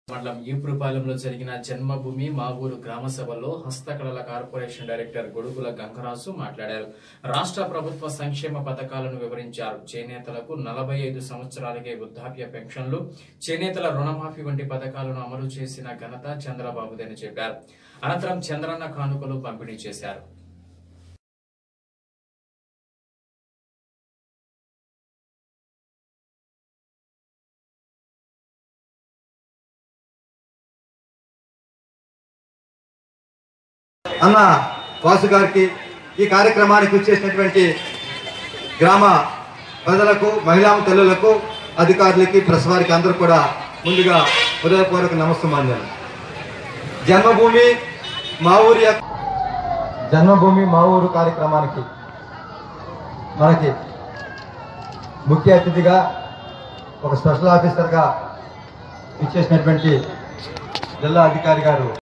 మండలం ఈపురుపాలెంలో జరిగిన జన్మభూమి మా ఊరు గ్రామ సభలో హస్తకళల కార్పొరేషన్ డైరెక్టర్ గొడుగుల గంగరాజు మాట్లాడారు రాష్ట్ర ప్రభుత్వ సంక్షేమ పథకాలను వివరించారు చేనేతలకు నలభై ఐదు సంవత్సరాలకే వృద్ధాప్య పెన్షన్లు చేనేతల రుణమాఫీ వంటి పథకాలను అమలు చేసిన ఘనత చంద్రబాబుదని చెప్పారు అనంతరం చంద్రన్న కానుకలు పంపిణీ చేశారు అన్న వాసు గారికి ఈ కార్యక్రమానికి వచ్చేసినటువంటి గ్రామ ప్రజలకు మహిళా తల్లులకు అధికారులకి ప్రెస్ వారికి అందరూ కూడా ముందుగా హృదయపూర్వక నమస్కారాలు జన్మభూమి మా ఊరి యొక్క- జన్మభూమి మా ఊరు కార్యక్రమానికి మనకి ముఖ్య అతిథిగా ఒక స్పెషల్ ఆఫీసర్గా ఇచ్చేసినటువంటి జిల్లా అధికారి గారు